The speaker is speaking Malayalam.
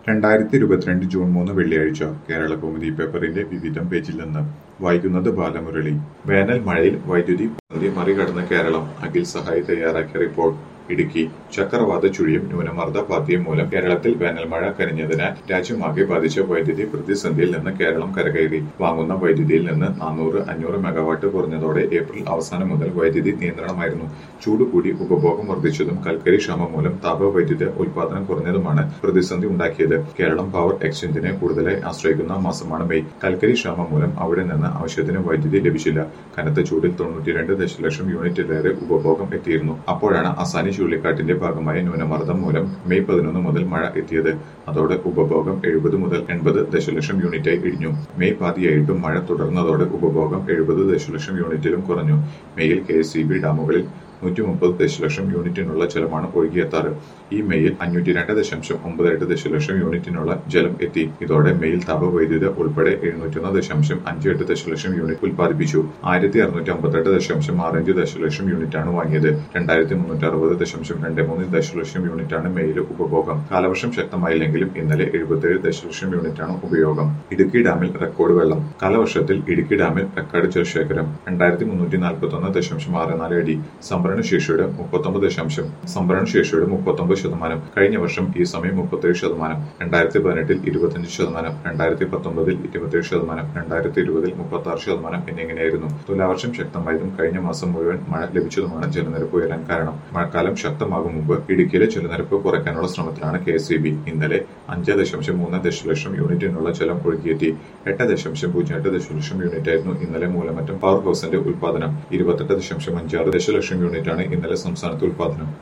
രണ്ടായിരത്തി ഇരുപത്തിരണ്ട് ജൂൺ മൂന്ന് വെള്ളിയാഴ്ച കേരള കൗമുദി പേപ്പറിന്റെ വിവിധം പേജിൽ നിന്ന് വായിക്കുന്നത് ബാലമുരളി വേനൽ മഴയിൽ വൈദ്യുതി പ്രതിസന്ധി മറികടന്ന് കേരളം അഖിൽ സഹായി തയ്യാറാക്കിയ റിപ്പോർട്ട് ഇടുക്കി ചക്രവാത ചുഴിയും ന്യൂനമർദ്ദ പാത്തിയും മൂലം കേരളത്തിൽ വേനൽമഴ കനിഞ്ഞതിനാൽ രാജ്യമാകെ ബാധിച്ച വൈദ്യുതി പ്രതിസന്ധിയിൽ നിന്ന് കേരളം കരകയറി വാങ്ങുന്ന വൈദ്യുതിയിൽ നിന്ന് നാനൂറ് അഞ്ഞൂറ് മെഗാവാട്ട് കുറഞ്ഞതോടെ ഏപ്രിൽ അവസാനം മുതൽ വൈദ്യുതി നിയന്ത്രണമായിരുന്നു ചൂട് കൂടി ഉപഭോഗം വർദ്ധിച്ചതും കൽക്കരി ക്ഷാമം മൂലം താപവൈദ്യുത ഉൽപാദനം കുറഞ്ഞതുമാണ് പ്രതിസന്ധി ഉണ്ടാക്കിയത് കേരളം പവർ എക്സ്ചേഞ്ചിനെ കൂടുതലായി ആശ്രയിക്കുന്ന മാസമാണ് മെയ് കൽക്കരി ക്ഷാമം മൂലം അവിടെ നിന്ന് ആവശ്യത്തിന് വൈദ്യുതി ലഭിച്ചില്ല കനത്ത ചൂടിൽ തൊണ്ണൂറ്റിരണ്ട് ദശലക്ഷം യൂണിറ്റിലേറെ ഉപഭോഗം എത്തിയിരുന്നു അപ്പോഴാണ് അസാനി ചുഴലിക്കാറ്റിന്റെ ഭാഗമായ ന്യൂനമർദ്ദം മൂലം മെയ് പതിനൊന്ന് മുതൽ മഴ എത്തിയത് അതോടെ ഉപഭോഗം എഴുപത് മുതൽ എൺപത് ദശലക്ഷം യൂണിറ്റായി ഇടിഞ്ഞു മെയ് പാതിയായിട്ടും മഴ തുടർന്നതോടെ ഉപഭോഗം എഴുപത് ദശലക്ഷം യൂണിറ്റിലും കുറഞ്ഞു മെയ്യിൽ കെ ഡാമുകളിൽ നൂറ്റി മുപ്പത് ദശലക്ഷം യൂണിറ്റിനുള്ള ജലമാണ് ഒഴുകിയെത്താറ് ഈ മെയ്യിൽ അഞ്ഞൂറ്റി രണ്ട് ദശാംശം ഒമ്പത് എട്ട് ദശലക്ഷം യൂണിറ്റിനുള്ള ജലം എത്തി ഇതോടെ മെയ്യിൽ താപവൈദ്യുത ഉൾപ്പെടെ എഴുന്നൂറ്റൊന്ന് ദശാംശം അഞ്ച് എട്ട് ദശലക്ഷം യൂണിറ്റ് ഉൽപ്പാദിപ്പിച്ചു ആയിരത്തി അറുന്നൂറ്റി അമ്പത്തെട്ട് ദശാംശം ആറ് അഞ്ച് ദശലക്ഷം യൂണിറ്റാണ് വാങ്ങിയത് രണ്ടായിരത്തി മുന്നൂറ്റി അറുപത് ദശാംശം രണ്ട് മൂന്ന് ദശലക്ഷം യൂണിറ്റാണ് മെയ്യിലെ ഉപഭോഗം കാലവർഷം ശക്തമായില്ലെങ്കിലും ഇന്നലെ എഴുപത്തിയേഴ് ദശലക്ഷം യൂണിറ്റാണ് ഉപയോഗം ഇടുക്കി ഡാമിൽ റെക്കോർഡ് വെള്ളം കാലവർഷത്തിൽ ഇടുക്കി ഡാമിൽ റെക്കോർഡ് ജലശേഖരം രണ്ടായിരത്തി മുന്നൂറ്റി നാൽപ്പത്തി ഒന്ന് ദശാംശം ആറ് നാല് അടി സംഭരണ ശേഷിയുടെ മുപ്പത്തൊമ്പത് ദശാംശം സംഭരണ ശേഷിയുടെ മുപ്പത്തൊമ്പത് ശതമാനം കഴിഞ്ഞ വർഷം ഈ സമയം മുപ്പത്തേഴ് ശതമാനം രണ്ടായിരത്തി പതിനെട്ടിൽ ഇരുപത്തിയഞ്ച് ശതമാനം രണ്ടായിരത്തി പത്തൊമ്പതിൽ ഇരുപത്തിയേഴ് ശതമാനം രണ്ടായിരത്തി ഇരുപതിൽ മുപ്പത്തി ആറ് ശതമാനം എന്നിങ്ങനെയായിരുന്നു തുലാവർഷം ശക്തമായതും കഴിഞ്ഞ മാസം മുഴുവൻ മഴ ലഭിച്ചതുമാണ് ജലനിരപ്പ് ഉയരാൻ കാരണം മഴക്കാലം ശക്തമാകും മുമ്പ് ഇടുക്കിയിലെ ജലനിരപ്പ് കുറയ്ക്കാനുള്ള ശ്രമത്തിലാണ് കെ എസ് ഇന്നലെ അഞ്ച് ദശാംശം മൂന്ന് ദശലക്ഷം യൂണിറ്റിനുള്ള ജലം ഒഴുകിയെത്തി എട്ട് ദശാംശം പൂജ്യം എട്ട് ദശലക്ഷം യൂണിറ്റായിരുന്നു ഇന്നലെ മൂലമറ്റം പവർ ഹൗസിന്റെ ഉൽപാദനം ഇരുപത്തെട്ട് ദശാംശം അഞ്ചാറ് ദശലക്ഷം യൂണിറ്റാണ് ഇന്നലെ സംസ്ഥാനത്ത് ഉൽപാദനം